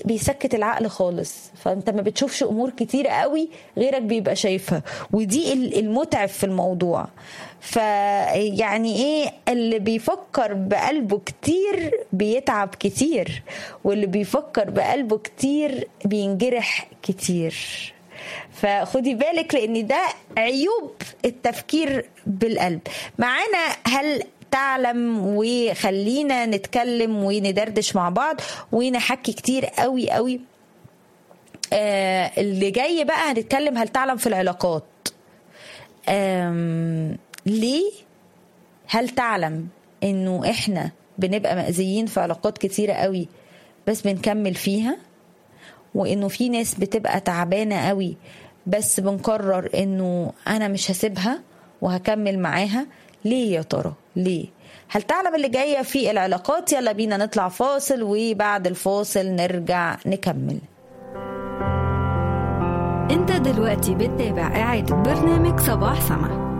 بيسكت العقل خالص فانت ما بتشوفش امور كتير قوي غيرك بيبقى شايفها ودي ال- المتعب في الموضوع فيعني ايه اللي بيفكر بقلبه كتير بيتعب كتير واللي بيفكر بقلبه كتير بينجرح كتير فخدي بالك لان ده عيوب التفكير بالقلب معانا هل تعلم وخلينا نتكلم وندردش مع بعض ونحكي كتير قوي قوي آه اللي جاي بقى هنتكلم هل تعلم في العلاقات آم، ليه هل تعلم انه احنا بنبقى مأذيين في علاقات كتيرة قوي بس بنكمل فيها وانه في ناس بتبقى تعبانة قوي بس بنقرر انه انا مش هسيبها وهكمل معاها ليه يا ترى ليه هل تعلم اللي جاية في العلاقات يلا بينا نطلع فاصل وبعد الفاصل نرجع نكمل انت دلوقتي بتتابع إعادة برنامج صباح سما